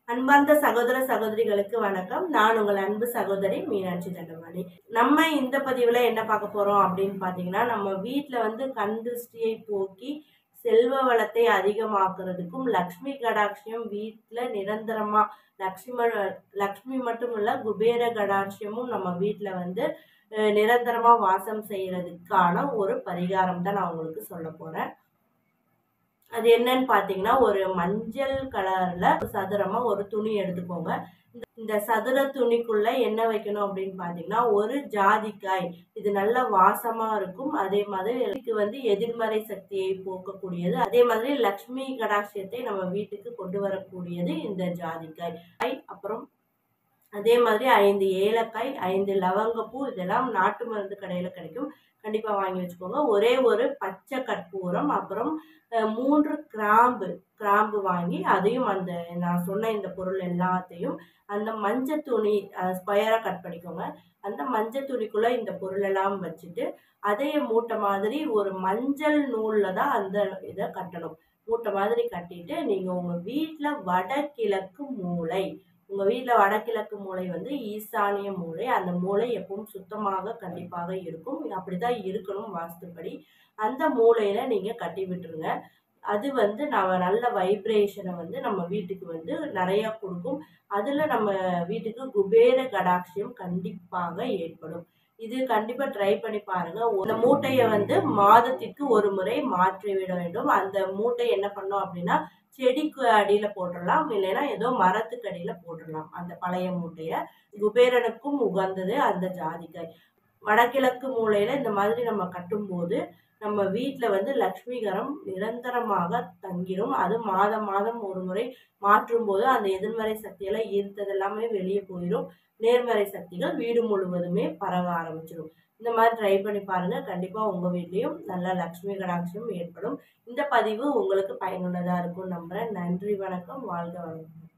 அன்பார்ந்த சகோதர சகோதரிகளுக்கு வணக்கம் நான் உங்கள் அன்பு சகோதரி மீனாட்சி தண்டவாணி நம்ம இந்த பதிவில் என்ன பார்க்க போகிறோம் அப்படின்னு பார்த்தீங்கன்னா நம்ம வீட்டில் வந்து கண் திருஷ்டியை போக்கி செல்வ வளத்தை அதிகமாக்குறதுக்கும் லக்ஷ்மி கடாட்சியம் வீட்டில் நிரந்தரமாக லக்ஷ்மி லக்ஷ்மி மட்டும் இல்லை குபேர கடாட்சியமும் நம்ம வீட்டில் வந்து அஹ், நிரந்தரமா வாசம் செய்யறதுக்கான ஒரு பரிகாரம் தான் நான் உங்களுக்கு சொல்ல போறேன் அது என்னன்னு பார்த்தீங்கன்னா ஒரு மஞ்சள் கலர்ல சதுரமா ஒரு துணி எடுத்துக்கோங்க இந்த- இந்த சதுர துணிக்குள்ள என்ன வைக்கணும் அப்படின்னு பார்த்தீங்கன்னா ஒரு ஜாதிக்காய் இது நல்ல வாசமா இருக்கும் அதே மாதிரி இதுக்கு வந்து எதிர்மறை சக்தியை போக்கக்கூடியது அதே மாதிரி லக்ஷ்மி கடாட்சியத்தை நம்ம வீட்டுக்கு கொண்டு வரக்கூடியது இந்த ஜாதிக்காய் காய், அப்புறம் அதே மாதிரி ஐந்து ஏலக்காய் ஐந்து லவங்கப்பூ இதெல்லாம் நாட்டு மருந்து கடையில் கிடைக்கும் கண்டிப்பாக வாங்கி வச்சுக்கோங்க ஒரே ஒரு பச்சை கற்பூரம் அப்புறம் அஹ், மூன்று கிராம்பு கிராம்பு வாங்கி அதையும் அந்த நான் சொன்ன இந்த பொருள் எல்லாத்தையும் அந்த மஞ்சள் துணி ஸ்கொயராக கட் பண்ணிக்கோங்க அந்த மஞ்சள் துணிக்குள்ளே இந்த பொருள் எல்லாம் வச்சுட்டு அதைய மூட்டை மாதிரி ஒரு மஞ்சள் நூலில் தான் அந்த இதை கட்டணும் மூட்டை மாதிரி கட்டிட்டு நீங்கள் உங்கள் வீட்டில் வடகிழக்கு மூலை உங்கள் வீட்டில் வடகிழக்கு மூலை வந்து ஈசானிய மூலை அந்த மூலை எப்பவும் சுத்தமாக கண்டிப்பாக இருக்கும் அப்படி தான் இருக்கணும் வாஸ்துப்படி அந்த மூலையில் நீங்கள் கட்டி விட்டுருங்க அது வந்து நம்ம நல்ல வைப்ரேஷனை வந்து நம்ம வீட்டுக்கு வந்து நிறையா கொடுக்கும் அதில் நம்ம வீட்டுக்கு குபேர கடாட்சியம் கண்டிப்பாக ஏற்படும் இது கண்டிப்பாக ட்ரை பண்ணி பாருங்க இந்த மூட்டையை வந்து மாதத்திற்கு ஒரு முறை மாற்றி விட வேண்டும் அந்த மூட்டை என்ன பண்ணோம் அப்படின்னா செடிக்கு அடியில் போட்டுடலாம் இல்லைன்னா ஏதோ மரத்துக்கு அடியில் போட்டுடலாம் அந்த பழைய மூட்டையை குபேரனுக்கும் உகந்தது அந்த ஜாதிக்காய் வடகிழக்கு மூலையில் இந்த மாதிரி நம்ம கட்டும்போது நம்ம வீட்டில் வந்து லக்ஷ்மிகரம் நிரந்தரமாக தங்கிரும் அது மாதம் மாதம் ஒரு முறை மாற்றும் போது அந்த எதிர்மறை சக்தியெல்லாம் ஈர்த்தது எல்லாமே வெளியே போயிடும் நேர்மறை சக்திகள் வீடு முழுவதுமே பரவ ஆரம்பிச்சிடும் இந்த மாதிரி ட்ரை பண்ணி பாருங்க கண்டிப்பாக உங்கள் வீட்லேயும் நல்ல லக்ஷ்மி கடாட்சியம் ஏற்படும் இந்த பதிவு உங்களுக்கு பயனுள்ளதாக இருக்கும் நம்புகிறேன் நன்றி வணக்கம் வாழ்க வளமுடன்